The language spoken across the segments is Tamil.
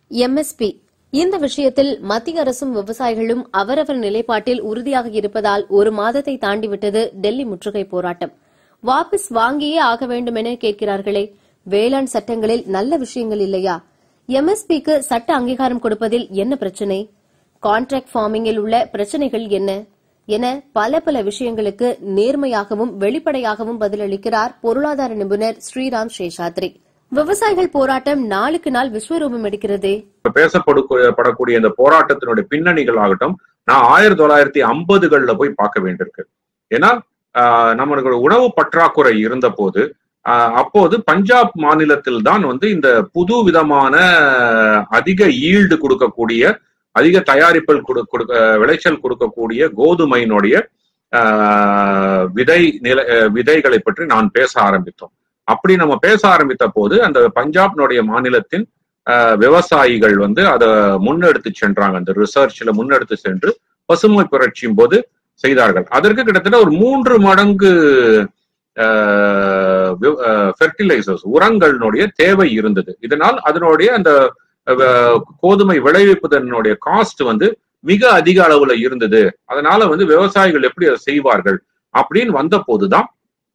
எம்எஸ்பி இந்த விஷயத்தில் மத்திய அரசும் விவசாயிகளும் அவரவர் நிலைப்பாட்டில் உறுதியாக இருப்பதால் ஒரு மாதத்தை தாண்டிவிட்டது டெல்லி முற்றுகை போராட்டம் வாபஸ் வாங்கியே ஆக வேண்டும் என கேட்கிறார்களே வேளாண் சட்டங்களில் நல்ல விஷயங்கள் இல்லையா எம்எஸ்பிக்கு சட்ட அங்கீகாரம் கொடுப்பதில் என்ன பிரச்சனை கான்ட்ராக்ட் ஃபார்மிங்கில் உள்ள பிரச்சனைகள் என்ன என பல பல விஷயங்களுக்கு நேர்மையாகவும் வெளிப்படையாகவும் பதிலளிக்கிறார் பொருளாதார நிபுணர் ஸ்ரீராம் சேஷாத்ரி விவசாயிகள் போராட்டம் நாளுக்கு நாள் விஸ்வரூபம் எடுக்கிறதே இப்ப பேசப்படக்கூடிய இந்த போராட்டத்தினுடைய பின்னணிகள் ஆகட்டும் நான் ஆயிரத்தி தொள்ளாயிரத்தி ஐம்பதுகள்ல போய் பார்க்க வேண்டியிருக்கு ஏன்னா ஆஹ், நம்மளுக்கு உணவு பற்றாக்குறை இருந்த போது ஆஹ், அப்போது பஞ்சாப் மாநிலத்தில் தான் வந்து இந்த புது விதமான அதிக ஈல்டு கொடுக்கக்கூடிய அதிக தயாரிப்பில் கொடு கொடுக்க விளைச்சல் கொடுக்கக்கூடிய கோதுமையினுடைய ஆஹ், விதை நில அஹ், விதைகளை பற்றி நான் பேச ஆரம்பித்தோம் அப்படி நம்ம பேச ஆரம்பித்த போது அந்த பஞ்சாப்னுடைய மாநிலத்தின் ஆஹ் விவசாயிகள் வந்து அதை முன்னெடுத்து சென்றாங்க அந்த ரிசர்ச்ல முன்னெடுத்து சென்று பசுமை புரட்சியும் போது செய்தார்கள் அதற்கு கிட்டத்தட்ட ஒரு மூன்று மடங்கு ஃபெர்டிலைசர்ஸ் உரங்களினுடைய தேவை இருந்தது இதனால் அதனுடைய அந்த அஹ், கோதுமை விளைவிப்பதனுடைய காஸ்ட் வந்து மிக அதிக அளவுல இருந்தது அதனால வந்து விவசாயிகள் எப்படி அதை செய்வார்கள் அப்படின்னு வந்த போதுதான்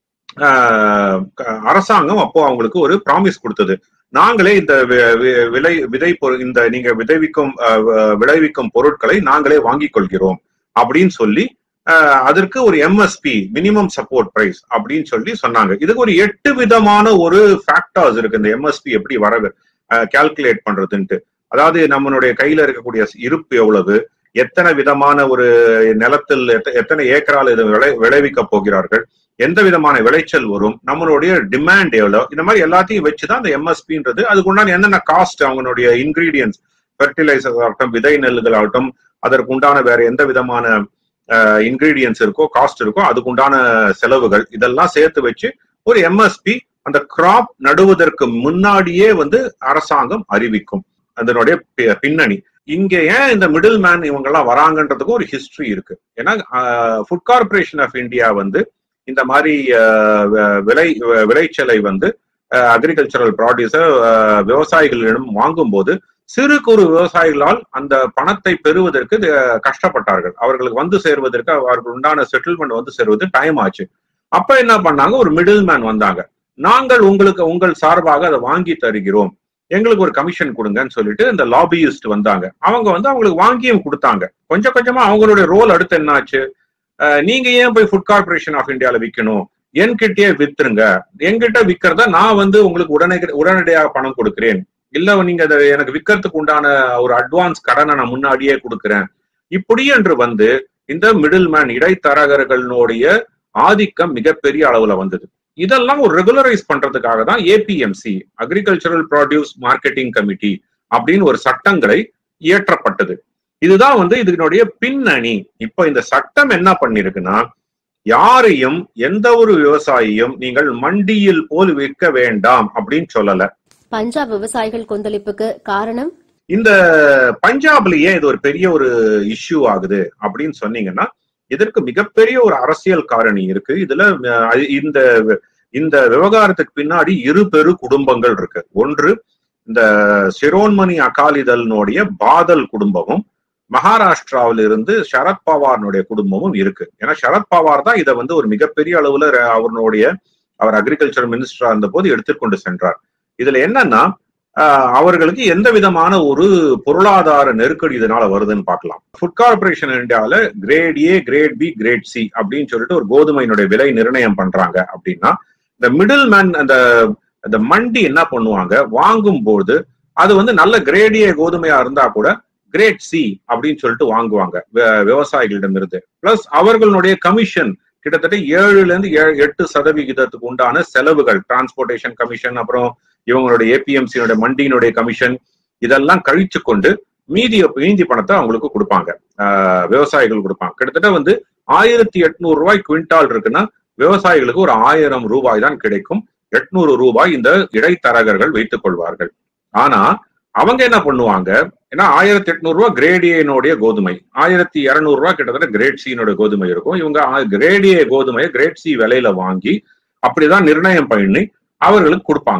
ஆஹ், க- அரசாங்கம் அப்போ அவங்களுக்கு ஒரு ப்ராமிஸ் கொடுத்தது நாங்களே இந்த வி- வி- விலை விதை பொரு- இந்த நீங்க விளைவிக்கும் அஹ், வ- விளைவிக்கும் பொருட்களை நாங்களே வாங்கிக் கொள்கிறோம் அப்படின்னு சொல்லி அஹ், அதற்கு ஒரு எம்எஸ்பி மினிமம் சப்போர்ட் பிரைஸ் அப்படின்னு சொல்லி சொன்னாங்க இதுக்கு ஒரு எட்டு விதமான ஒரு ஃபேக்டர்ஸ் இருக்கு இந்த எம்எஸ்பி எப்படி வர கால்குலேட் பண்றதுன்ட்டு அதாவது நம்மளுடைய கையில இருக்கக்கூடிய இருப்பு எவ்வளவு எத்தனை விதமான ஒரு நிலத்தில் எத்த- எத்தனை ஏக்கரால் இது விளை விளைவிக்க போகிறார்கள் எந்த விதமான விளைச்சல் வரும் நம்மளுடைய டிமாண்ட் எவ்வளவு இந்த மாதிரி எல்லாத்தையும் வச்சுதான் அந்த எம்எஸ்பின்றது அதுக்கு உண்டான என்னென்ன காஸ்ட் அவங்களுடைய இன்கிரீடியன்ஸ் ஃபெர்டிலைசர் ஆகட்டும் விதை நெல்லுகள் ஆகட்டும் அதற்கு உண்டான வேற எந்த விதமான இன்கிரீடியன்ஸ் இருக்கோ காஸ்ட் இருக்கோ அதுக்கு உண்டான செலவுகள் இதெல்லாம் சேர்த்து வச்சு ஒரு எம்எஸ்பி அந்த கிராப் நடுவதற்கு முன்னாடியே வந்து அரசாங்கம் அறிவிக்கும் அதனுடைய பி- பின்னணி இங்க ஏன் இந்த மிடில் மேன் இவங்க எல்லாம் வராங்கன்றதுக்கு ஒரு ஹிஸ்டரி இருக்கு ஏன்னா ஃபுட் கார்பரேஷன் ஆஃப் இந்தியா வந்து இந்த மாதிரி அஹ், வ- விளை வ- விளைச்சலை வந்து அக்ரிகல்ச்சரல் ப்ராடியூஸை விவசாயிகளிடம் வாங்கும்போது சிறு குறு விவசாயிகளால் அந்த பணத்தை பெறுவதற்கு அஹ், கஷ்டப்பட்டார்கள் அவர்களுக்கு வந்து சேர்வதற்கு அவர்கள் உண்டான செட்டில்மெண்ட் வந்து சேர்வது டைம் ஆச்சு அப்ப என்ன பண்ணாங்க ஒரு மிடில் மேன் வந்தாங்க நாங்கள் உங்களுக்கு உங்கள் சார்பாக அதை வாங்கி தருகிறோம் எங்களுக்கு ஒரு கமிஷன் கொடுங்கன்னு சொல்லிட்டு இந்த லாபியிஸ்ட் வந்தாங்க அவங்க வந்து அவங்களுக்கு வாங்கியும் கொடுத்தாங்க கொஞ்சம் கொஞ்சமா அவங்களுடைய ரோல் அடுத்து என்னாச்சு அஹ், நீங்க ஏன் போய் ஃபுட் கார்பரேஷன் ஆஃப் இந்தியால விற்கணும் என்கிட்டயே வித்துருங்க என்கிட்ட விற்கிறத நான் வந்து உங்களுக்கு உடனே உடனடியாக பணம் கொடுக்கிறேன் இல்ல நீங்க அதை எனக்கு விற்கிறதுக்கு உண்டான ஒரு அட்வான்ஸ் கடனை நான் முன்னாடியே கொடுக்கிறேன் இப்படி என்று வந்து இந்த மிடில் மேன் இடைத்தரகர்களுடைய ஆதிக்கம் மிகப்பெரிய அளவுல வந்தது இதெல்லாம் ஒரு ரெகுலரைஸ் பண்றதுக்காக தான் APMC agricultural produce marketing committee அப்படின்னு ஒரு சட்டங்களை இயற்றப்பட்டது இதுதான் வந்து இதனுடைய பின்னணி இப்ப இந்த சட்டம் என்ன பண்ணிருக்குன்னா யாரையும் எந்த ஒரு விவசாயியும் நீங்கள் மண்டியில் போல் விற்க வேண்டாம் அப்படின்னு சொல்லல பஞ்சாப் விவசாயிகள் கொந்தளிப்புக்கு காரணம் இந்த பஞ்சாப்லயே இது ஒரு பெரிய ஒரு இஷ்யூ ஆகுது அப்படின்னு சொன்னீங்கன்னா இதற்கு மிகப்பெரிய ஒரு அரசியல் காரணி இருக்கு இதுல அஹ், இந்த இந்த விவகாரத்துக்கு பின்னாடி இரு பெரு குடும்பங்கள் இருக்கு ஒன்று இந்த சிரோன்மணி அகாலிதழ்னுடைய பாதல் குடும்பமும் மகாராஷ்டிராவில இருந்து சரத் பவார்னுடைய குடும்பமும் இருக்கு ஏன்னா சரத் பவார் தான் இதை வந்து ஒரு மிகப்பெரிய அளவுல ர- அவருடைய அவர் அக்ரிகல்ச்சர் மினிஸ்டரா இருந்த போது எடுத்துக்கொண்டு சென்றார் இதுல என்னன்னா ஆஹ் அவர்களுக்கு எந்த விதமான ஒரு பொருளாதார நெருக்கடி இதனால வருதுன்னு பார்க்கலாம் ஃபுட் கார்பரேஷன் இந்தியாவில் grade A grade B grade C அப்படின்னு சொல்லிட்டு ஒரு கோதுமையினுடைய விலை நிர்ணயம் பண்றாங்க அப்படின்னா இந்த மிடில் மேன் அந்த அந்த மண்டி என்ன பண்ணுவாங்க வாங்கும்போது அது வந்து நல்ல கிரேட் ஏ கோதுமையா இருந்தா கூட கிரேட் சி அப்படின்னு சொல்லிட்டு வாங்குவாங்க வி- விவசாயிகளிடம் இருந்து பிளஸ் அவர்களுடைய கமிஷன் கிட்டத்தட்ட ஏழுல இருந்து ஏழு எட்டு சதவிகிதத்துக்கு உண்டான செலவுகள் டிரான்ஸ்போர்ட்டேஷன் கமிஷன் அப்புறம் இவங்களுடைய ஏபிஎம்சியினுடைய மண்டியினுடைய கமிஷன் இதெல்லாம் கழிச்சு கொண்டு மீதி மீதி பணத்தை அவங்களுக்கு கொடுப்பாங்க ஆஹ் விவசாயிகள் கொடுப்பாங்க கிட்டத்தட்ட வந்து ஆயிரத்தி எட்நூறு ரூபாய் குவிண்டால் இருக்குன்னா விவசாயிகளுக்கு ஒரு ஆயிரம் ரூபாய் தான் கிடைக்கும் எட்நூறு ரூபாய் இந்த இடைத்தரகர்கள் வைத்துக் கொள்வார்கள் ஆனா அவங்க என்ன பண்ணுவாங்க ஏன்னா ஆயிரத்தி எட்நூறு ரூபாய் கிரேடியனுடைய கோதுமை ஆயிரத்தி இருநூறு ரூபாய் கிட்டத்தட்ட கிரேட் சியினுடைய கோதுமை இருக்கும் இவங்க கிரேடிய கோதுமையை கிரேட் சி விலையில வாங்கி அப்படிதான் நிர்ணயம் பண்ணி அவர்களுக்கு கொடுப்பாங்க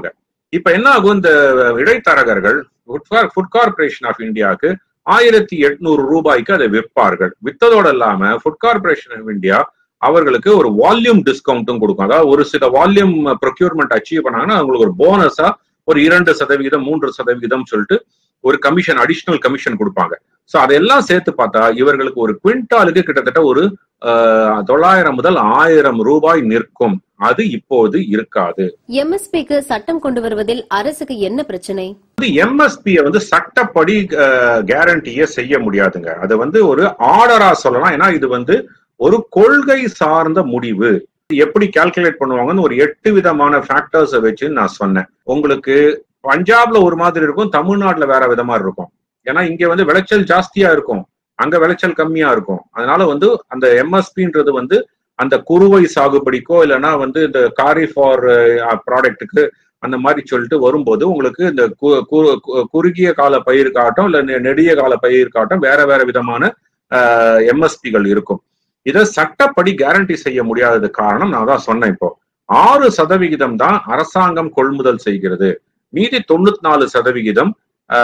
இப்ப என்ன ஆகும் இந்த இடைத்தரகர்கள் ஃபுட் கார்பரேஷன் ஆஃப் இந்தியாவுக்கு ஆயிரத்தி எட்நூறு ரூபாய்க்கு அதை விற்பார்கள் வித்ததோட இல்லாம ஃபுட் கார்பரேஷன் ஆஃப் இந்தியா அவர்களுக்கு ஒரு வால்யூம் டிஸ்கவுண்ட்டும் கொடுக்கும் அதாவது ஒரு சில வால்யூம் ப்ரொக்யூர்மெண்ட் அச்சீவ் பண்ணாங்கன்னா அவங்களுக்கு ஒரு போனஸா ஒரு இரண்டு சதவிகிதம் மூன்று சதவிகிதம் சொல்லிட்டு ஒரு கமிஷன் அடிஷனல் கமிஷன் கொடுப்பாங்க சோ அதெல்லாம் சேர்த்து பார்த்தா இவர்களுக்கு ஒரு குவிண்டாலுக்கு கிட்டத்தட்ட ஒரு தொள்ளாயிரம் முதல் ஆயிரம் ரூபாய் நிற்கும் அது இப்போது இருக்காது எம்எஸ்பிக்கு சட்டம் கொண்டு வருவதில் அரசுக்கு என்ன பிரச்சனை எம்எஸ்பி வந்து சட்டப்படி கேரண்டிய செய்ய முடியாதுங்க அது வந்து ஒரு ஆர்டரா சொல்லலாம் ஏன்னா இது வந்து ஒரு கொள்கை சார்ந்த முடிவு எப்படி கால்குலேட் பண்ணுவாங்கன்னு ஒரு எட்டு விதமான ஃபேக்டர்ஸை வச்சு நான் சொன்னேன் உங்களுக்கு பஞ்சாப்ல ஒரு மாதிரி இருக்கும் தமிழ்நாட்டுல வேற விதமா இருக்கும் ஏன்னா இங்க வந்து விளைச்சல் ஜாஸ்தியா இருக்கும் அங்க விளைச்சல் கம்மியா இருக்கும் அதனால வந்து அந்த எம்எஸ்பின்றது வந்து அந்த குறுவை சாகுபடிக்கோ இல்லைன்னா வந்து இந்த காரி ஃபார் ப்ராடக்ட்டுக்கு அந்த மாதிரி சொல்லிட்டு வரும்போது உங்களுக்கு இந்த குறுகிய கால பயிர் காட்டும் இல்ல நெடிய கால பயிர் காட்டும் வேற வேற விதமான எம்எஸ்பிகள் இருக்கும் இதை சட்டப்படி கேரண்டி செய்ய முடியாதது காரணம் நான் தான் சொன்னேன் இப்போ ஆறு சதவிகிதம் தான் அரசாங்கம் கொள்முதல் செய்கிறது மீதி தொண்ணூத்தி நாலு சதவிகிதம்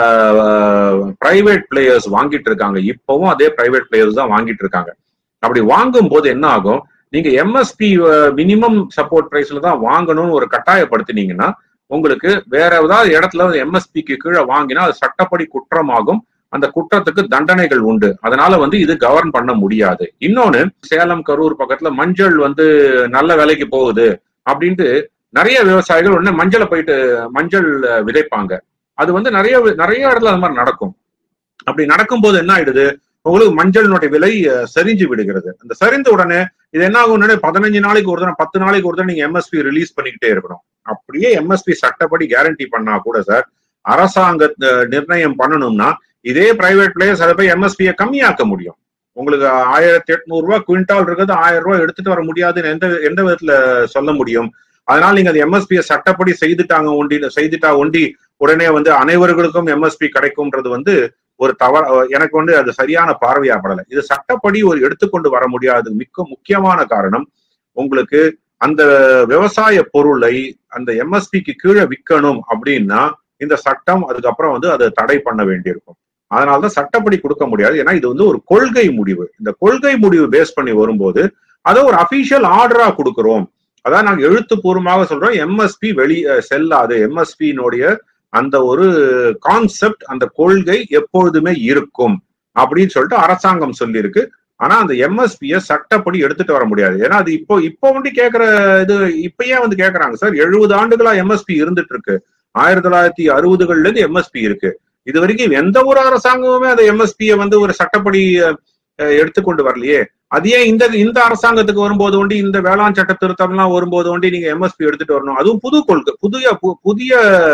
பிரைவேட் பிளேயர்ஸ் வாங்கிட்டு இருக்காங்க இப்பவும் அதே பிரைவேட் பிளேயர்ஸ் தான் வாங்கிட்டு இருக்காங்க அப்படி வாங்கும் போது என்ன ஆகும் நீங்க எம்எஸ்பி மினிமம் சப்போர்ட் பிரைஸ்ல தான் வாங்கணும்னு ஒரு கட்டாயப்படுத்தினீங்கன்னா உங்களுக்கு வேற ஏதாவது இடத்துல எம்எஸ்பிக்கு கீழே வாங்கினா அது சட்டப்படி குற்றமாகும் அந்த குற்றத்துக்கு தண்டனைகள் உண்டு அதனால வந்து இது கவர்ன் பண்ண முடியாது இன்னொன்னு சேலம் கரூர் பக்கத்துல மஞ்சள் வந்து நல்ல விலைக்கு போகுது அப்படின்ட்டு நிறைய விவசாயிகள் உடனே மஞ்சளை போயிட்டு மஞ்சள் விதைப்பாங்க அது வந்து நிறைய நிறைய இடத்துல அது மாதிரி நடக்கும் அப்படி நடக்கும்போது என்ன ஆயிடுது உங்களுக்கு மஞ்சளினுடைய விலை சரிஞ்சு விடுகிறது அந்த சரிந்த உடனே இது என்ன ஆகும் பதினஞ்சு நாளைக்கு ஒரு தடவை பத்து நாளைக்கு ஒரு தடவை நீங்க எம்எஸ்பி ரிலீஸ் பண்ணிக்கிட்டே இருக்கணும் அப்படியே எம்எஸ்பி சட்டப்படி கேரண்டி பண்ணா கூட சார் அரசாங்க நிர்ணயம் பண்ணணும்னா இதே பிரைவேட் பிளேயர்ஸ் அதை போய் எம்எஸ்பியை கம்மியாக்க முடியும் உங்களுக்கு ஆயிரத்தி எட்நூறு ரூபாய் குவிண்டால் இருக்கிறது ஆயிரம் ரூபாய் எடுத்துட்டு வர முடியாதுன்னு எந்த எந்த விதத்துல சொல்ல முடியும் அதனால நீங்க அது எம்எஸ்பியை சட்டப்படி செய்துட்டாங்க ஒண்டி செய்துட்டா ஒண்டி உடனே வந்து அனைவர்களுக்கும் எம்எஸ்பி கிடைக்கும்ன்றது வந்து ஒரு தவற எனக்கு வந்து அது சரியான பார்வையாப்படலை இது சட்டப்படி ஒரு எடுத்துக்கொண்டு வர முடியாது மிக்க முக்கியமான காரணம் உங்களுக்கு அந்த விவசாய பொருளை அந்த எம்எஸ்பிக்கு கீழே விற்கணும் அப்படின்னா இந்த சட்டம் அதுக்கப்புறம் வந்து அதை தடை பண்ண வேண்டியிருக்கும் அதனாலதான் சட்டப்படி கொடுக்க முடியாது ஏன்னா இது வந்து ஒரு கொள்கை முடிவு இந்த கொள்கை முடிவு பேஸ் பண்ணி வரும்போது அதை ஒரு அபிஷியல் ஆர்டரா கொடுக்கிறோம் அதான் நாங்க எழுத்துப்பூர்வமாக சொல்றோம் எம்எஸ்பி வெளி செல்லாது எம்எஸ்பியினுடைய அந்த ஒரு கான்செப்ட் அந்த கொள்கை எப்பொழுதுமே இருக்கும் அப்படின்னு சொல்லிட்டு அரசாங்கம் சொல்லியிருக்கு ஆனா அந்த எம்எஸ்பிய சட்டப்படி எடுத்துட்டு வர முடியாது ஏன்னா அது இப்போ இப்போ வந்து கேட்கிற இது இப்பயே வந்து கேட்கறாங்க சார் எழுபது ஆண்டுகளா எம்எஸ்பி இருந்துட்டு இருக்கு ஆயிரத்தி தொள்ளாயிரத்தி அறுபதுகள்ல இருந்து எம்எஸ்பி இருக்கு இது வரைக்கும் எந்த ஒரு அரசாங்கமுமே அந்த எம்எஸ்பியை வந்து ஒரு சட்டப்படி எடுத்துக்கொண்டு வரலையே அது ஏன் இந்த இந்த அரசாங்கத்துக்கு வரும்போது ஒண்டி இந்த வேளாண் சட்ட திருத்தம் எல்லாம் வரும்போது ஒண்டி நீங்க எம்எஸ்பி எடுத்துட்டு வரணும் அதுவும் புது கொள்கை புதிய புதிய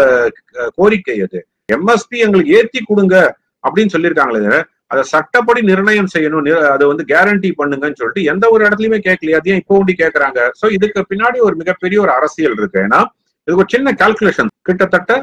கோரிக்கை அது எம்எஸ்பி எங்களுக்கு ஏத்தி கொடுங்க அப்படின்னு சொல்லியிருக்காங்களே அதை சட்டப்படி நிர்ணயம் செய்யணும் அதை வந்து கேரண்டி பண்ணுங்கன்னு சொல்லிட்டு எந்த ஒரு இடத்துலயுமே கேட்கலையா அதையும் இப்போ ஒண்டி கேட்கறாங்க சோ இதுக்கு பின்னாடி ஒரு மிகப்பெரிய ஒரு அரசியல் இருக்கு ஏன்னா இது ஒரு சின்ன கால்குலேஷன் கிட்டத்தட்ட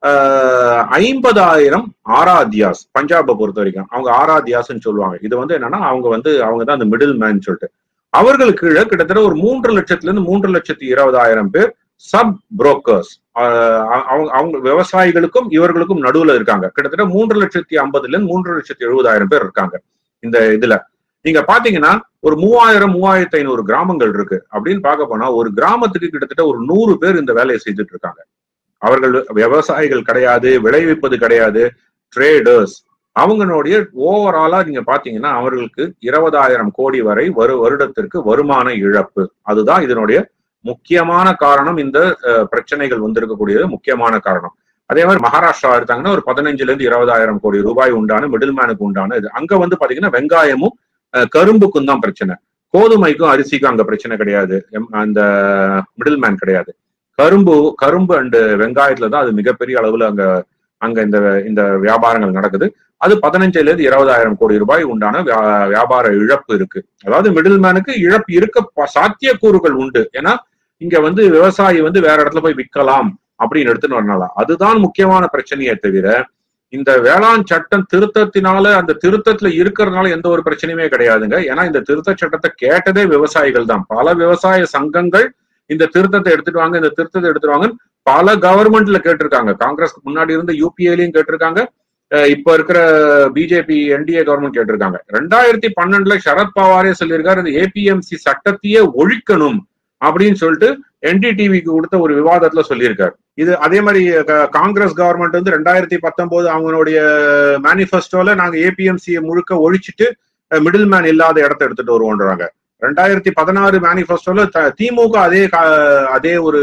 ஐம்பதாயிரம் ஆராத்தியாஸ் பஞ்சாபை பொறுத்த வரைக்கும் அவங்க ஆராத்தியாஸ்ன்னு சொல்லுவாங்க இது வந்து என்னன்னா அவங்க வந்து அவங்க தான் அந்த மிடில் மேன் சொல்லிட்டு அவர்களுக்கு கீழே கிட்டத்தட்ட ஒரு மூன்று லட்சத்துல இருந்து மூன்று லட்சத்தி இருபதாயிரம் பேர் சப் புரோக்கர்ஸ் அவங்க அவங்க விவசாயிகளுக்கும் இவர்களுக்கும் நடுவுல இருக்காங்க கிட்டத்தட்ட மூன்று லட்சத்தி ஐம்பதுல இருந்து மூன்று லட்சத்தி எழுபதாயிரம் பேர் இருக்காங்க இந்த இதுல நீங்க பாத்தீங்கன்னா ஒரு மூவாயிரம் மூவாயிரத்தி ஐநூறு கிராமங்கள் இருக்கு அப்படின்னு பார்க்க போனா ஒரு கிராமத்துக்கு கிட்டத்தட்ட ஒரு நூறு பேர் இந்த வேலையை செய்துட்டு இருக்காங்க அவர்கள் விவசாயிகள் கிடையாது விளைவிப்பது கிடையாது ட்ரேடர்ஸ் அவங்களுடைய ஓவராலா நீங்க பாத்தீங்கன்னா அவர்களுக்கு இருபதாயிரம் கோடி வரை வரு வருடத்திற்கு வருமான இழப்பு அதுதான் இதனுடைய முக்கியமான காரணம் இந்த பிரச்சனைகள் வந்திருக்கக்கூடியது முக்கியமான காரணம் அதே மாதிரி மகாராஷ்டிரா எடுத்தாங்கன்னா ஒரு பதினஞ்சுல இருந்து இருபதாயிரம் கோடி ரூபாய் உண்டான மிடில் மேனுக்கு உண்டான இது அங்க வந்து பாத்தீங்கன்னா வெங்காயமும் கரும்புக்கும் தான் பிரச்சனை கோதுமைக்கும் அரிசிக்கும் அங்க பிரச்சனை கிடையாது அந்த மிடில் மேன் கிடையாது கரும்பு கரும்பு அண்டு வெங்காயத்துல தான் அது மிகப்பெரிய அளவுல அங்க அங்க இந்த இந்த வியாபாரங்கள் நடக்குது அது பதினஞ்சுல இருந்து இருபதாயிரம் கோடி ரூபாய் உண்டான வியாபார இழப்பு இருக்கு அதாவது மிடில் மேனுக்கு இழப்பு இருக்க சாத்தியக்கூறுகள் உண்டு ஏன்னா இங்க வந்து விவசாயி வந்து வேற இடத்துல போய் விற்கலாம் அப்படின்னு எடுத்துன்னு வரனால அதுதான் முக்கியமான பிரச்சனையே தவிர இந்த வேளாண் சட்டம் திருத்தத்தினால அந்த திருத்தத்துல இருக்கிறதுனால எந்த ஒரு பிரச்சனையுமே கிடையாதுங்க ஏன்னா இந்த திருத்த சட்டத்தை கேட்டதே விவசாயிகள் தான் பல விவசாய சங்கங்கள் இந்த திருத்தத்தை எடுத்துட்டு வாங்க இந்த திருத்தத்தை எடுத்துட்டு வாங்கன்னு பல கவர்மெண்ட்ல கேட்டிருக்காங்க காங்கிரஸ்க்கு முன்னாடி இருந்த யூபிஏலையும் கேட்டிருக்காங்க அஹ் இப்ப இருக்கிற பிஜேபி என்டிஏ கவர்மெண்ட் கேட்டிருக்காங்க ரெண்டாயிரத்தி பன்னெண்டுல சரத் பவாரே சொல்லியிருக்காரு இந்த ஏபிஎம்சி சட்டத்தையே ஒழிக்கணும் அப்படின்னு சொல்லிட்டு என்டிடிவிக்கு கொடுத்த ஒரு விவாதத்துல சொல்லியிருக்காரு இது அதே மாதிரி க- காங்கிரஸ் கவர்மெண்ட் வந்து ரெண்டாயிரத்தி பத்தொன்பது அவங்களுடைய மேனிஃபெஸ்டோல நாங்க ஏபிஎம்சி முழுக்க ஒழிச்சிட்டு மிடில் மேன் இல்லாத இடத்த எடுத்துட்டு வருவோன்றாங்க ரெண்டாயிரத்தி பதினாறு மேனிஃபெஸ்டோல த- திமுக அதே கா- அதே ஒரு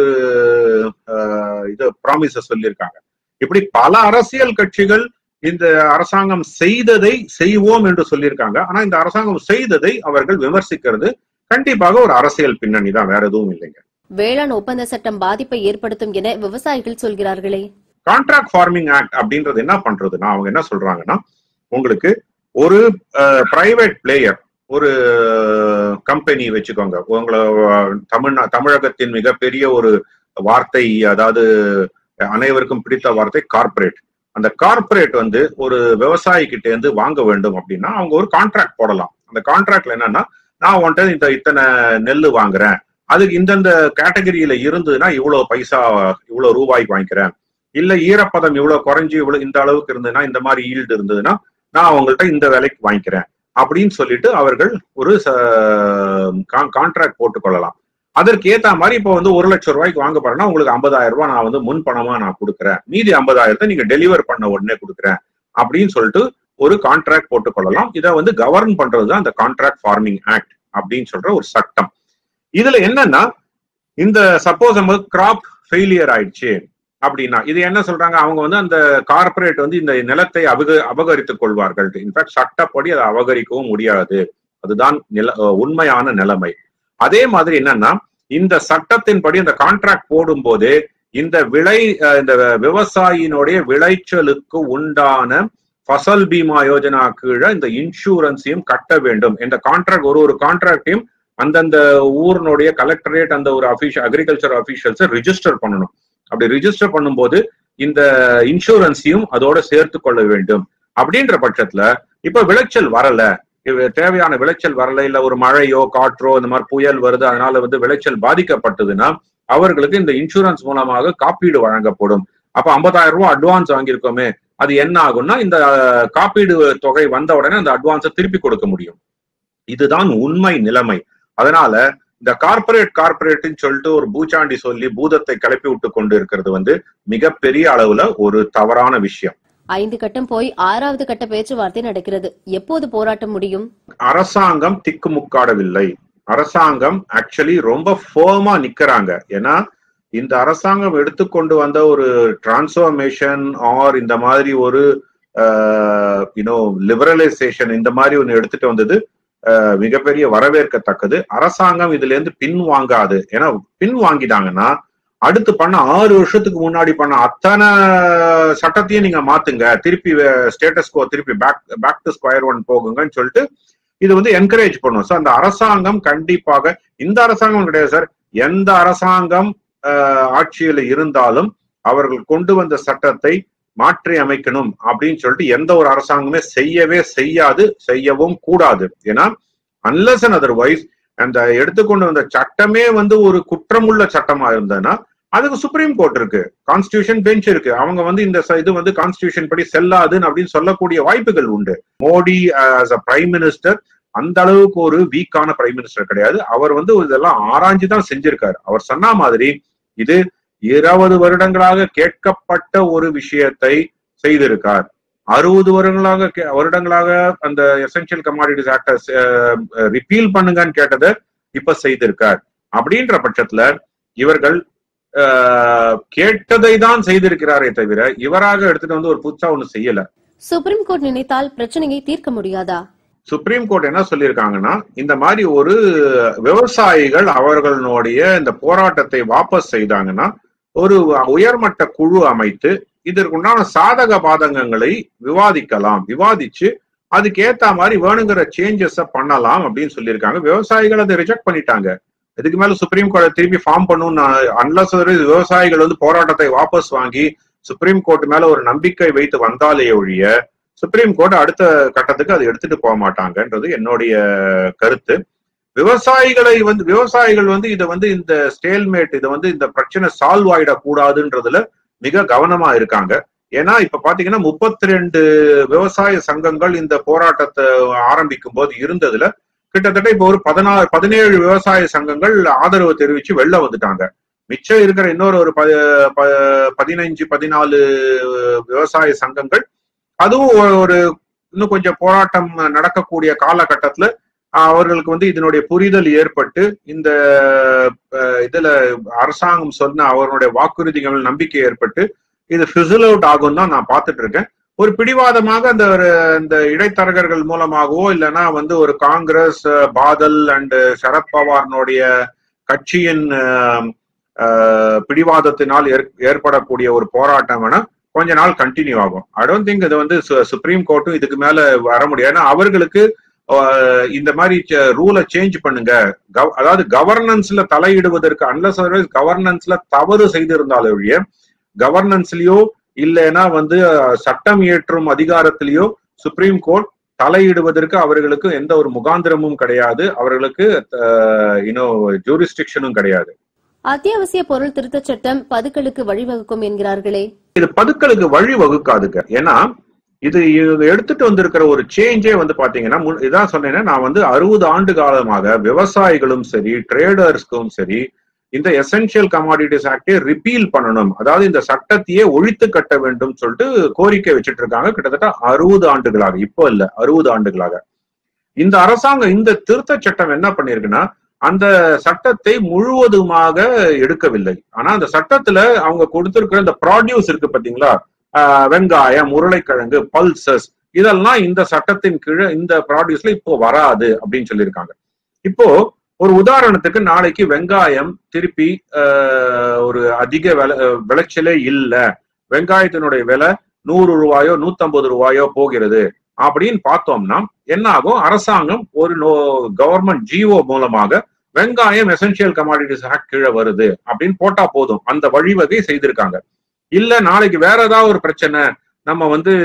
அஹ், இது ப்ராமிஸ சொல்லியிருக்காங்க இப்படி பல அரசியல் கட்சிகள் இந்த அரசாங்கம் செய்ததை செய்வோம் என்று சொல்லியிருக்காங்க ஆனா இந்த அரசாங்கம் செய்ததை அவர்கள் விமர்சிக்கிறது கண்டிப்பாக ஒரு அரசியல் பின்னணி தான் வேற எதுவும் இல்லைங்க வேளாண் ஒப்பந்த சட்டம் பாதிப்பை ஏற்படுத்தும் என விவசாயிகள் சொல்கிறார்களே கான்ட்ராக்ட் ஃபார்மிங் ஆக்ட் அப்படின்றது என்ன பண்றதுன்னா அவங்க என்ன சொல்றாங்கன்னா உங்களுக்கு ஒரு பிரைவேட் பிளேயர் ஒரு கம்பெனி வச்சுக்கோங்க உங்களை அஹ், தமிழ்நா தமிழகத்தின் மிகப்பெரிய ஒரு வார்த்தை அதாவது அனைவருக்கும் பிடித்த வார்த்தை கார்ப்பரேட் அந்த கார்ப்பரேட் வந்து ஒரு விவசாயி கிட்ட இருந்து வாங்க வேண்டும் அப்படின்னா அவங்க ஒரு கான்ட்ராக்ட் போடலாம் அந்த கான்ட்ராக்ட்ல என்னன்னா நான் உன்கிட்ட இந்த இத்தனை நெல் வாங்குறேன் அதுக்கு இந்தந்த கேட்டகரியில இருந்ததுன்னா இவ்வளவு பைசா இவ்வளவு ரூபாய்க்கு வாங்கிக்கிறேன் இல்ல ஈரப்பதம் இவ்வளவு குறைஞ்சு இவ்வளவு இந்த அளவுக்கு இருந்ததுன்னா இந்த மாதிரி ஈல்டு இருந்ததுன்னா நான் அவங்கள்ட்ட இந்த விலைக்கு வாங்கிக்கிறேன் அப்படின்னு சொல்லிட்டு அவர்கள் ஒரு கான்ட்ராக்ட் போட்டுக்கொள்ளலாம் அதற்கு ஏத்த மாதிரி இப்போ வந்து ஒரு லட்சம் ரூபாய்க்கு வாங்க போறேன்னா உங்களுக்கு ஐம்பதாயிரம் ரூபாய் நான் வந்து முன் பணமா நான் கொடுக்குறேன் மீதி ஐம்பதாயிரத்தை நீங்க டெலிவர் பண்ண உடனே கொடுக்குறேன் அப்படின்னு சொல்லிட்டு ஒரு கான்ட்ராக்ட் போட்டுக்கொள்ளலாம் இதை வந்து கவர்ன் பண்றதுதான் இந்த கான்ட்ராக்ட் ஃபார்மிங் ஆக்ட் அப்படின்னு சொல்ற ஒரு சட்டம் இதுல என்னன்னா இந்த சப்போஸ் நம்ம கிராப் ஃபெயிலியர் ஆயிடுச்சு அப்படின்னா இது என்ன சொல்றாங்க அவங்க வந்து அந்த கார்ப்பரேட் வந்து இந்த நிலத்தை அபக அபகரித்துக் கொள்வார்கள் இன்ஃபேக்ட் சட்டப்படி அதை அபகரிக்கவும் முடியாது அதுதான் நில அஹ் உண்மையான நிலைமை அதே மாதிரி என்னன்னா இந்த சட்டத்தின்படி அந்த கான்ட்ராக்ட் போடும் போது இந்த விளை அஹ் இந்த விவசாயினுடைய விளைச்சலுக்கு உண்டான ஃபசல் பீமா யோஜனா கீழே இந்த இன்சூரன்ஸையும் கட்ட வேண்டும் இந்த கான்ட்ராக்ட் ஒரு ஒரு கான்ட்ராக்டையும் அந்தந்த ஊரினுடைய கலெக்டரேட் அந்த ஒரு அபிஷியல் அக்ரிகல்ச்சர் அபிஷியல்ஸை ரிஜிஸ்டர் பண்ணணும் அப்படி ரிஜிஸ்டர் பண்ணும்போது இந்த இன்சூரன்ஸையும் அதோட சேர்த்து கொள்ள வேண்டும் அப்படின்ற பட்சத்துல இப்ப விளைச்சல் வரல இவ- தேவையான விளைச்சல் வரல இல்ல ஒரு மழையோ காற்றோ இந்த மாதிரி புயல் வருது அதனால வந்து விளைச்சல் பாதிக்கப்பட்டதுன்னா அவர்களுக்கு இந்த இன்சூரன்ஸ் மூலமாக காப்பீடு வழங்கப்படும் அப்ப ஐம்பதாயிரம் ரூபாய் அட்வான்ஸ் வாங்கியிருக்கோமே அது என்ன ஆகும்னா இந்த அஹ், காப்பீடு தொகை வந்த உடனே அந்த அட்வான்ஸை திருப்பி கொடுக்க முடியும் இதுதான் உண்மை நிலைமை அதனால இந்த கார்ப்பரேட் கார்ப்பரேட்னு சொல்லிட்டு ஒரு பூச்சாண்டி சொல்லி பூதத்தை கிளப்பி விட்டு கொண்டு இருக்கிறது வந்து மிகப்பெரிய அளவுல ஒரு தவறான விஷயம் ஐந்து கட்டம் போய் ஆறாவது கட்ட பேச்சுவார்த்தை நடக்கிறது எப்போது போராட்டம் முடியும் அரசாங்கம் திக்குமுக்காடவில்லை அரசாங்கம் ஆக்சுவலி ரொம்ப ஃபேமா நிக்கிறாங்க ஏன்னா இந்த அரசாங்கம் எடுத்துக்கொண்டு வந்த ஒரு டிரான்ஸ்ஃபர்மேஷன் ஆர் இந்த மாதிரி ஒரு யூனோ லிபரலைசேஷன் இந்த மாதிரி ஒன்று எடுத்துட்டு வந்தது அஹ், மிகப்பெரிய வரவேற்கத்தக்கது அரசாங்கம் இதுல இருந்து பின் வாங்காது ஏன்னா பின் வாங்கிட்டாங்கன்னா அடுத்து பண்ண ஆறு வருஷத்துக்கு முன்னாடி பண்ண அத்தனை சட்டத்தையும் நீங்க மாத்துங்க திருப்பி ஸ்டேட்டஸ்கோ திருப்பி back back to square one போகுங்கன்னு சொல்லிட்டு இது வந்து என்கரேஜ் பண்ணும் ஸோ அந்த அரசாங்கம் கண்டிப்பாக இந்த அரசாங்கம் கிடையாது சார் எந்த அரசாங்கம் ஆஹ், ஆட்சியில இருந்தாலும் அவர்கள் கொண்டு வந்த சட்டத்தை மாற்றி அமைக்கணும் அப்படின்னு சொல்லிட்டு எந்த ஒரு அரசாங்கமே செய்யவே செய்யாது செய்யவும் கூடாது ஏன்னா அன்லஸ் அண்ட் அதர்வைஸ் அந்த எடுத்துக்கொண்டு வந்த சட்டமே வந்து ஒரு குற்றமுள்ள சட்டமா இருந்ததுன்னா அதுக்கு சுப்ரீம் கோர்ட் இருக்கு கான்ஸ்டியூஷன் பெஞ்ச் இருக்கு அவங்க வந்து இந்த ச- இது வந்து கான்ஸ்டியூஷன் படி செல்லாதுன்னு அப்படின்னு சொல்லக்கூடிய வாய்ப்புகள் உண்டு Modi as a prime minister அந்த அளவுக்கு ஒரு வீக்கான பிரைம் மினிஸ்டர் கிடையாது அவர் வந்து இதெல்லாம் ஆராய்ஞ்சு தான் செஞ்சிருக்காரு அவர் சொன்ன மாதிரி இது இருபது வருடங்களாக கேட்கப்பட்ட ஒரு விஷயத்தை செய்திருக்கார் அறுபது வருடங்களாக கே- வருடங்களாக அந்த எசென்சியல் கமாடிட்டிஸ் ஆக்ட ரிப்பீல் பண்ணுங்கன்னு கேட்டதை இப்ப செய்திருக்கார் அப்படின்ற பட்சத்துல இவர்கள் அஹ், கேட்டதை தான் செய்திருக்கிறாரே தவிர இவராக எடுத்துட்டு வந்து ஒரு புதுசா ஒண்ணு செய்யல சுப்ரீம் கோர்ட் நினைத்தால் பிரச்சனையை தீர்க்க முடியாதா சுப்ரீம் கோர்ட் என்ன சொல்லியிருக்காங்கன்னா இந்த மாதிரி ஒரு விவசாயிகள் அவர்களுடைய இந்த போராட்டத்தை வாபஸ் செய்தாங்கன்னா ஒரு உயர்மட்ட குழு அமைத்து இதற்குண்டான சாதக பாதகங்களை விவாதிக்கலாம் விவாதிச்சு அதுக்கு ஏத்த மாதிரி வேணுங்கிற சேஞ்சஸ் பண்ணலாம் அப்படின்னு சொல்லியிருக்காங்க விவசாயிகள் அதை ரிஜெக்ட் பண்ணிட்டாங்க இதுக்கு மேல சுப்ரீம் கோர்ட் திருப்பி ஃபார்ம் பண்ணும் அன்லஸ் விவசாயிகள் வந்து போராட்டத்தை வாபஸ் வாங்கி சுப்ரீம் கோர்ட் மேல ஒரு நம்பிக்கை வைத்து வந்தாலே ஒழிய சுப்ரீம் கோர்ட் அடுத்த கட்டத்துக்கு அதை எடுத்துட்டு போக மாட்டாங்கன்றது என்னுடைய கருத்து விவசாயிகளை வந்து விவசாயிகள் வந்து இதை வந்து இந்த ஸ்டேல்மேட் இதை வந்து இந்த பிரச்சனை சால்வ் ஆயிடக்கூடாதுன்றதுல மிக கவனமா இருக்காங்க ஏன்னா இப்ப பாத்தீங்கன்னா முப்பத்தி ரெண்டு விவசாய சங்கங்கள் இந்த போராட்டத்தை ஆரம்பிக்கும் போது இருந்ததுல கிட்டத்தட்ட இப்ப ஒரு பதினாறு பதினேழு விவசாய சங்கங்கள் ஆதரவு தெரிவிச்சு வெளில வந்துட்டாங்க மிச்சம் இருக்கிற இன்னொரு ஒரு ப- ப- பதினைஞ்சு பதினாலு விவசாய சங்கங்கள் அதுவும் ஒரு- ஒரு இன்னும் கொஞ்சம் போராட்டம் நடக்கக்கூடிய காலகட்டத்துல ஆஹ், அவர்களுக்கு வந்து இதனுடைய புரிதல் ஏற்பட்டு இந்த அஹ், இதுல அரசாங்கம் சொன்ன அவருடைய வாக்குறுதிகள் நம்பிக்கை ஏற்பட்டு இது ஃபிசில் அவுட் ஆகும் தான் நான் பார்த்துட்டு இருக்கேன் ஒரு பிடிவாதமாக அந்த ஒரு இந்த இடைத்தரகர்கள் மூலமாகவோ இல்லைன்னா வந்து ஒரு காங்கிரஸ் அஹ், பாதல் அண்ட் சரத்பவாரனுடைய கட்சியின் அஹ், அஹ், பிடிவாதத்தினால் ஏற்- ஏற்படக்கூடிய ஒரு போராட்டம் என கொஞ்ச நாள் கண்டினியூ ஆகும் ஐ டோன்ட் திங்க் இது வந்து சுப்ரீம் கோர்ட்டும் இதுக்கு மேல வர முடியாது ஏன்னா அவர்களுக்கு அஹ், இந்த மாதிரி ரூலை சேஞ்ச் பண்ணுங்க கவ- அதாவது கவர்னன்ஸ்ல தலையிடுவதற்கு அன்லஸ் கவர்னன்ஸ்ல தவறு செய்திருந்தாலும் ஒழிய கவர்னன்ஸ்லயோ இல்லைன்னா வந்து அஹ், சட்டம் இயற்றும் அதிகாரத்திலேயோ சுப்ரீம் கோர்ட் தலையிடுவதற்கு அவர்களுக்கு எந்த ஒரு முகாந்திரமும் கிடையாது அவர்களுக்கு இன்னும் ஜூரிஸ்டிக்ஷனும் கிடையாது அத்தியாவசிய பொருள் திருத்தச் சட்டம் பதுக்கலுக்கு வழிவகுக்கும் என்கிறார்களே இது பதுக்கலுக்கு வழி வகுக்காதுங்க ஏன்னா இது இது எடுத்துட்டு வந்திருக்கிற ஒரு சேஞ்சே வந்து பாத்தீங்கன்னா முன்- இதான் சொன்னேன்னா நான் வந்து அறுபது ஆண்டு காலமாக விவசாயிகளும் சரி ட்ரேடர்ஸ்க்கும் சரி இந்த எசென்ஷியல் கமாடிட்டிஸ் ஆக்டை ரிப்பீல் பண்ணணும் அதாவது இந்த சட்டத்தையே ஒழித்து கட்ட வேண்டும் சொல்லிட்டு கோரிக்கை வச்சுட்டு இருக்காங்க கிட்டத்தட்ட அறுபது ஆண்டுகளாக இப்போ இல்ல அறுபது ஆண்டுகளாக இந்த அரசாங்கம் இந்த திருத்த சட்டம் என்ன பண்ணிருக்குன்னா அந்த சட்டத்தை முழுவதுமாக எடுக்கவில்லை ஆனா அந்த சட்டத்துல அவங்க கொடுத்திருக்கிற இந்த ப்ராடியூஸ் இருக்கு பாத்தீங்களா ஆஹ் வெங்காயம் உருளைக்கிழங்கு பல்சஸ் இதெல்லாம் இந்த சட்டத்தின் கீழே இந்த ப்ராடியூஸ்ல இப்போ வராது அப்படின்னு சொல்லியிருக்காங்க இப்போ ஒரு உதாரணத்துக்கு நாளைக்கு வெங்காயம் திருப்பி ஆஹ், ஒரு அதிக விளை விளைச்சலே இல்ல வெங்காயத்தினுடைய விலை நூறு ரூபாயோ நூத்தம்பது ரூபாயோ போகிறது அப்படின்னு பார்த்தோம்னா என்ன ஆகும் அரசாங்கம் ஒரு கவர்மெண்ட் ஜிஓ மூலமாக வெங்காயம் எசென்சியல் கமாடிட்டிஸ் ஆக்ட் கீழே வருது அப்படின்னு போட்டா போதும் அந்த வழிவகை செய்திருக்காங்க இல்ல நாளைக்கு வேற ஏதாவது ஒரு பிரச்சனை நம்ம வந்து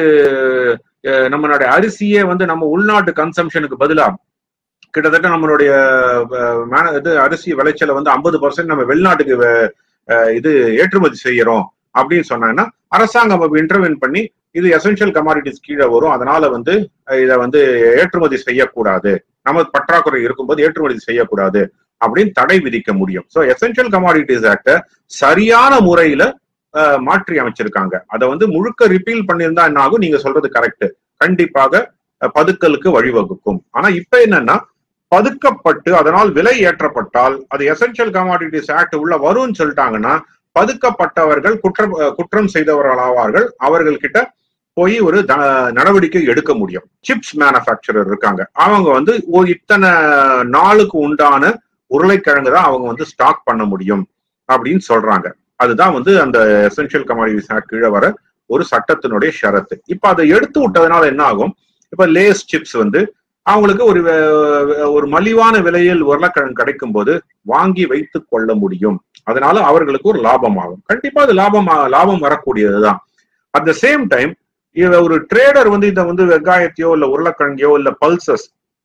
அஹ், நம்மளுடைய அரிசியே வந்து நம்ம உள்நாட்டு கன்சம்ஷனுக்கு பதிலா கிட்டத்தட்ட நம்மளுடைய அஹ், மே- இது அரிசி விளைச்சலை வந்து ஐம்பது பர்சன்ட் நம்ம வெளிநாட்டுக்கு வே- அஹ், இது ஏற்றுமதி செய்யறோம் அப்படின்னு சொன்னாங்கன்னா அரசாங்கம் இன்டர்வென் பண்ணி இது எசென்ஷியல் கமாடிட்டிஸ் கீழே வரும் அதனால வந்து அஹ், இதை வந்து ஏற்றுமதி செய்யக்கூடாது நம்ம பற்றாக்குறை இருக்கும்போது ஏற்றுமதி செய்யக்கூடாது அப்படின்னு தடை விதிக்க முடியும் ஸோ எசென்ஷியல் கமாடிட்டிஸ் ஆக்ட சரியான முறையில அஹ், மாற்றி அமைச்சிருக்காங்க அதை வந்து முழுக்க ரிப்பீல் பண்ணியிருந்தா என்ன ஆகும் நீங்க சொல்றது கரெக்ட் கண்டிப்பாக அஹ், பதுக்கலுக்கு வழிவகுக்கும் ஆனா இப்ப என்னன்னா பதுக்கப்பட்டு அதனால் விலை ஏற்றப்பட்டால் அது எசென்ஷியல் கமாடிட்டிஸ் ஆக்ட் உள்ள வரும்னு சொல்லிட்டாங்கன்னா பதுக்கப்பட்டவர்கள் குற்றம் அஹ், குற்றம் செய்தவர்கள் ஆவார்கள் அவர்கள் கிட்ட போய் ஒரு த- நடவடிக்கை எடுக்க முடியும் சிப்ஸ் மேனுஃபேக்சரர் இருக்காங்க அவங்க வந்து ஒரு இத்தனை நாளுக்கு உண்டான உருளைக்கிழங்கு தான் அவங்க வந்து ஸ்டாக் பண்ண முடியும் அப்படின்னு சொல்றாங்க அதுதான் வந்து அந்த எசென்ஷியல் கமாடிட்டிஸ் ஆக்ட் கீழே வர ஒரு சட்டத்தினுடைய ஷரத்து இப்ப அதை எடுத்து விட்டதுனால என்ன ஆகும் இப்ப லேஸ் சிப்ஸ் வந்து அவங்களுக்கு ஒரு வே- ஒரு மலிவான விலையில் உருளைக்கிழங்கு கிடைக்கும் போது வாங்கி வைத்துக் கொள்ள முடியும் அதனால அவர்களுக்கு ஒரு லாபம் ஆகும் கண்டிப்பா அது லாபம் ஆ- லாபம் வரக்கூடியதுதான் அட் த சேம் டைம் ஒரு ட்ரேடர் வந்து இதை வந்து வெங்காயத்தையோ இல்ல உருளைக்கிழங்கையோ இல்ல பல்சஸ்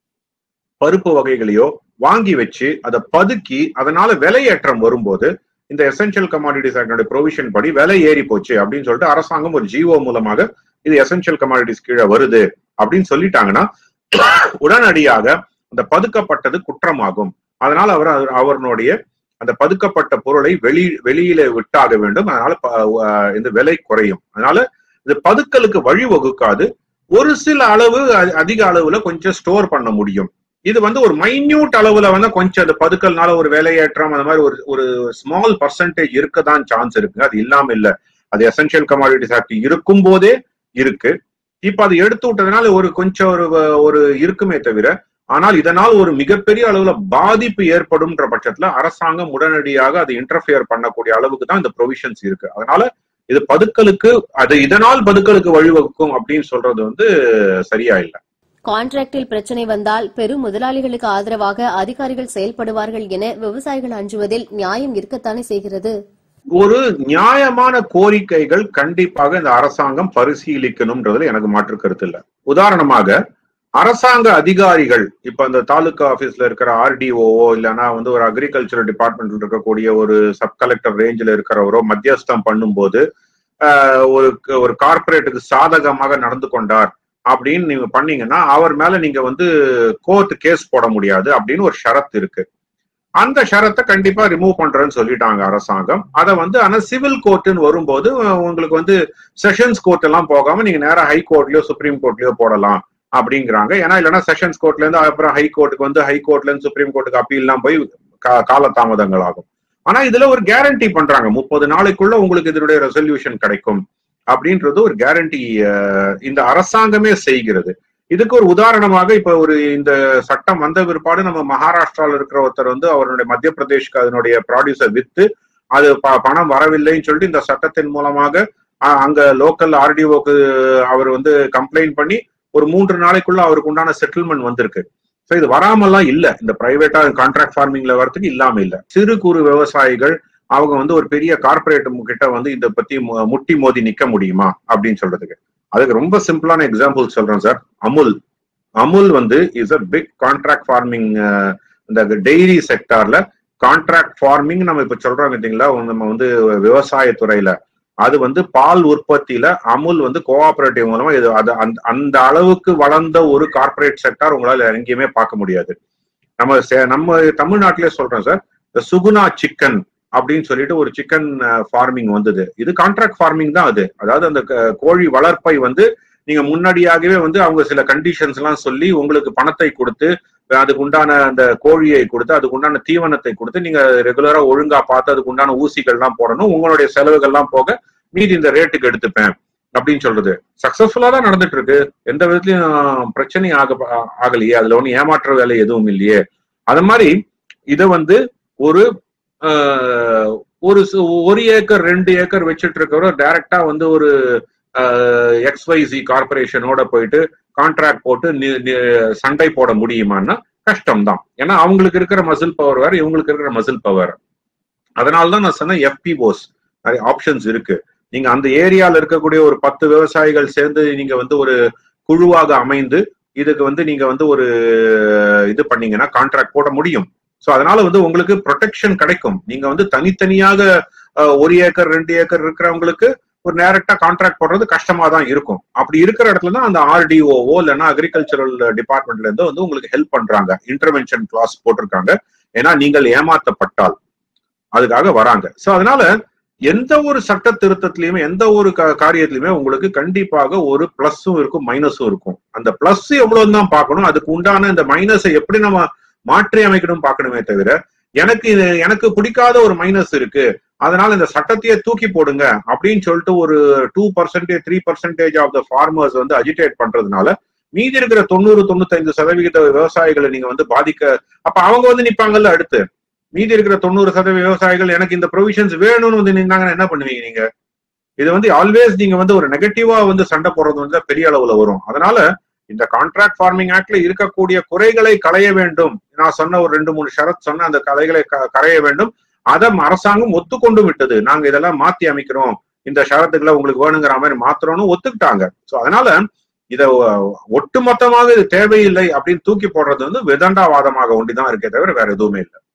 பருப்பு வகைகளையோ வாங்கி வச்சு அதை பதுக்கி அதனால விலையேற்றம் வரும்போது இந்த எசென்ஷியல் கமாடிட்டிஸ் ஆக்டோட ப்ரொவிஷன் படி விலை ஏறி போச்சு அப்படின்னு சொல்லிட்டு அரசாங்கம் ஒரு ஜிஓ மூலமாக இது எசென்ஷியல் கமாடிட்டிஸ் கீழே வருது அப்படின்னு சொல்லிட்டாங்கன்னா உடனடியாக அந்த பதுக்கப்பட்டது குற்றமாகும் அதனால அவர் அவருடைய அந்த பதுக்கப்பட்ட பொருளை வெளி வெளியில விட்டாக வேண்டும் அதனால ப- அஹ் இந்த விலை குறையும் அதனால இது பதுக்கலுக்கு வழிவகுக்காது ஒரு சில அளவு அ- அதிக அளவுல கொஞ்சம் ஸ்டோர் பண்ண முடியும் இது வந்து ஒரு மைன்யூட் அளவுல வந்து கொஞ்சம் அந்த பதுக்கல்னால ஒரு விலையேற்றம் அந்த மாதிரி ஒரு ஒரு ஸ்மால் பர்சன்டேஜ் இருக்கதான் சான்ஸ் இருக்குங்க அது இல்லாம இல்ல அது எசென்ஷியல் கமாடிட்டிஸ் ஆக்ட் இருக்கும் போதே இருக்கு இப்ப அது எடுத்து விட்டதுனால ஒரு கொஞ்சம் ஒரு ஒரு இருக்குமே தவிர ஆனால் இதனால் ஒரு மிகப்பெரிய அளவுல பாதிப்பு ஏற்படும்ன்ற பட்சத்துல அரசாங்கம் உடனடியாக அதை இன்டர்ஃபியர் பண்ணக்கூடிய அளவுக்கு தான் இந்த ப்ரொவிஷன்ஸ் இருக்கு அதனால இது பதுக்கலுக்கு அது இதனால் பதுக்கலுக்கு வழிவகுக்கும் அப்படின்னு சொல்றது வந்து சரியா இல்லை கான்ட்ராக்டில் பிரச்சனை வந்தால் பெரும் முதலாளிகளுக்கு ஆதரவாக அதிகாரிகள் செயல்படுவார்கள் என விவசாயிகள் அஞ்சுவதில் நியாயம் இருக்கத்தானே செய்கிறது ஒரு நியாயமான கோரிக்கைகள் கண்டிப்பாக இந்த அரசாங்கம் பரிசீலிக்கணும்ன்றதுல எனக்கு மாற்று கருத்து இல்லை உதாரணமாக அரசாங்க அதிகாரிகள் இப்ப இந்த தாலுகா ஆபீஸ்ல இருக்கிற ஆர்டிஓஓ இல்லைன்னா வந்து ஒரு அக்ரிகல்ச்சர் டிபார்ட்மெண்ட்ல இருக்கக்கூடிய ஒரு சப் கலெக்டர் ரேஞ்சில் இருக்கிறவரோ மத்தியஸ்தம் பண்ணும்போது ஆஹ், ஒரு ஒரு கார்ப்பரேட்டுக்கு சாதகமாக நடந்து கொண்டார் அப்படின்னு நீங்க பண்ணீங்கன்னா அவர் மேல நீங்க வந்து கோர்ட் கேஸ் போட முடியாது அப்படின்னு ஒரு ஷரத் இருக்கு அந்த ஷரத்தை கண்டிப்பா ரிமூவ் பண்றேன்னு சொல்லிட்டாங்க அரசாங்கம் அதை வந்து ஆனா சிவில் கோர்ட்டுன்னு வரும்போது அஹ், உங்களுக்கு வந்து செஷன்ஸ் கோர்ட் எல்லாம் போகாம நீங்க நேரா ஹை கோர்ட்லயோ சுப்ரீம் கோர்ட்லயோ போடலாம் அப்படிங்கிறாங்க ஏன்னா இல்லைன்னா செஷன்ஸ் கோர்ட்ல இருந்து அப்புறம் ஹை கோர்ட்டுக்கு வந்து ஹை கோர்ட்ல இருந்து சுப்ரீம் கோர்ட்டுக்கு அப்பீல்லாம் போய் கா- காலதாமதங்கள் ஆகும் ஆனா இதுல ஒரு கேரண்டி பண்றாங்க முப்பது நாளைக்குள்ள உங்களுக்கு இதனுடைய ரெசல்யூஷன் கிடைக்கும் அப்படின்றது ஒரு கேரண்டி இந்த அரசாங்கமே செய்கிறது இதுக்கு ஒரு உதாரணமாக இப்ப ஒரு இந்த சட்டம் வந்த பிற்பாடு நம்ம மகாராஷ்டிரால இருக்கிற ஒருத்தர் வந்து அவருடைய மத்திய பிரதேஷ்க்கு அதனுடைய ப்ராடியூசர் வித்து அது ப- பணம் வரவில்லைன்னு சொல்லிட்டு இந்த சட்டத்தின் மூலமாக அ- அங்க லோக்கல் ஆர்டிஓக்கு அவர் வந்து கம்ப்ளைண்ட் பண்ணி ஒரு மூன்று நாளைக்குள்ள அவருக்கு உண்டான செட்டில்மெண்ட் வந்திருக்கு ஸோ இது வராமல்லாம் இல்ல இந்த பிரைவேட்டா கான்ட்ராக்ட் ஃபார்மிங்ல வரதுக்கு இல்லாம இல்ல சிறு குறு விவசாயிகள் அவங்க வந்து ஒரு பெரிய கார்பரேட் கிட்ட வந்து இத பத்தி மு- முட்டி மோதி நிக்க முடியுமா அப்படின்னு சொல்றதுக்கு அதுக்கு ரொம்ப சிம்பிளான எக்ஸாம்பிள் சொல்றேன் சார் அமுல் அமுல் வந்து is a big contract farming இந்த டெய்ரி செக்டார்ல கான்ட்ராக்ட் ஃபார்மிங் நம்ம இப்ப சொல்றோம் பார்த்தீங்களா நம்ம வந்து விவசாயத்துறையில அது வந்து பால் உற்பத்தியில அமுல் வந்து கோஆபரேட்டிவ் மூலமா இது அது அந்த அந்த அளவுக்கு வளர்ந்த ஒரு கார்ப்பரேட் செக்டார் உங்களால எங்கேயுமே பார்க்க முடியாது நம்ம சே- நம்ம தமிழ்நாட்டிலே சொல்றோம் சார் இந்த சுகுணா சிக்கன் அப்படின்னு சொல்லிட்டு ஒரு சிக்கன் ஃபார்மிங் வந்தது இது கான்ட்ராக்ட் ஃபார்மிங் தான் அது அதாவது அந்த க- கோழி வளர்ப்பை வந்து நீங்க முன்னாடியாகவே வந்து அவங்க சில கண்டிஷன்ஸ் எல்லாம் சொல்லி உங்களுக்கு பணத்தை கொடுத்து அதுக்கு உண்டான அந்த கோழியை கொடுத்து அதுக்கு உண்டான தீவனத்தை கொடுத்து நீங்க ரெகுலரா ஒழுங்கா பார்த்து அதுக்கு உண்டான ஊசிகள்லாம் போடணும் உங்களுடைய செலவுகள்லாம் போக மீதி இந்த ரேட்டுக்கு எடுத்துப்பேன் அப்படின்னு சொல்றது சக்சஸ்ஃபுல்லா தான் நடந்துட்டு இருக்கு எந்த விதத்திலயும் பிரச்சனையும் ஆக ஆகலையே அதுல ஒன்றும் ஏமாற்ற வேலை எதுவும் இல்லையே அது மாதிரி இதை வந்து ஒரு ஆஹ், ஒரு சு- ஒரு ஏக்கர் ரெண்டு ஏக்கர் வச்சுட்டு இருக்கிறவர் டைரக்டா வந்து ஒரு எக்ஸ்வைசி கார்பரேஷனோட போயிட்டு கான்ட்ராக்ட் போட்டு நி- நி- சண்டை போட முடியுமான்னா கஷ்டம்தான் ஏன்னா அவங்களுக்கு இருக்கிற மசில் பவர் வேற இவங்களுக்கு இருக்கிற மசில் பவர் அதனால தான் நான் சொன்னேன் எஃபிஓஸ் நிறைய ஆப்ஷன்ஸ் இருக்கு நீங்க அந்த ஏரியால இருக்கக்கூடிய ஒரு பத்து விவசாயிகள் சேர்ந்து நீங்க வந்து ஒரு குழுவாக அமைந்து இதுக்கு வந்து நீங்க வந்து ஒரு இது பண்ணீங்கன்னா கான்ட்ராக்ட் போட முடியும் சோ அதனால வந்து உங்களுக்கு ப்ரொடெக்ஷன் கிடைக்கும் நீங்க வந்து தனித்தனியாக அஹ், ஒரு ஏக்கர் ரெண்டு ஏக்கர் இருக்கிறவங்களுக்கு ஒரு டைரக்டா கான்ட்ராக்ட் போடுறது கஷ்டமா தான் இருக்கும் அப்படி இருக்கிற இடத்துல தான் அந்த ஆர்டிஓஓ இல்லைன்னா அக்ரிகல்ச்சரல் டிபார்ட்மெண்ட்ல இருந்து வந்து உங்களுக்கு ஹெல்ப் பண்றாங்க இன்டர்வென்ஷன் கிளாஸ் போட்டிருக்காங்க ஏன்னா நீங்கள் ஏமாத்தப்பட்டால் அதுக்காக வராங்க சோ அதனால எந்த ஒரு சட்ட திருத்தத்திலயுமே எந்த ஒரு கா- காரியத்திலயுமே உங்களுக்கு கண்டிப்பாக ஒரு பிளஸும் இருக்கும் மைனஸும் இருக்கும் அந்த பிளஸ் எவ்வளவு தான் பார்க்கணும் அதுக்கு உண்டான இந்த மைனஸை எப்படி நம்ம மாற்றி அமைக்கணும் பார்க்கணுமே தவிர எனக்கு இது எனக்கு பிடிக்காத ஒரு மைனஸ் இருக்கு அதனால இந்த சட்டத்தையே தூக்கி போடுங்க அப்படின்னு சொல்லிட்டு ஒரு two percentage three percentage of the farmers வந்து அஜிடேட் பண்றதுனால மீதி இருக்கிற தொண்ணூறு தொண்ணூத்தைந்து சதவிகித விவசாயிகளை நீங்க வந்து பாதிக்க அப்ப அவங்க வந்து நிப்பாங்கல்ல அடுத்து மீதி இருக்கிற தொண்ணூறு சதவீத விவசாயிகள் எனக்கு இந்த ப்ரொவிஷன்ஸ் வேணும்னு வந்து நின்னாங்கன்னா என்ன பண்ணுவீங்க நீங்க இது வந்து ஆல்வேஸ் நீங்க வந்து ஒரு நெகட்டிவா வந்து சண்டை போடுறது வந்து பெரிய அளவுல வரும் அதனால இந்த கான்ட்ராக்ட் ஃபார்மிங் ஆக்ட்ல இருக்கக்கூடிய குறைகளை களைய வேண்டும் நான் சொன்ன ஒரு ரெண்டு மூணு ஷரத் சொன்ன அந்த கலைகளை க- களைய வேண்டும் அதை அரசாங்கம் ஒத்துக்கொண்டு விட்டது நாங்க இதெல்லாம் மாத்தி அமைக்கிறோம் இந்த ஷரத்துக்களை உங்களுக்கு வேணுங்கிற மாதிரி மாத்துறோம்னு ஒத்துக்கிட்டாங்க சோ அதனால இத ஒ- ஒட்டுமொத்தமாக இது தேவையில்லை அப்படின்னு தூக்கி போடுறது வந்து விதண்டாவாதமாக ஒண்டிதான் இருக்கே தவிர வேற எதுவுமே இல்லை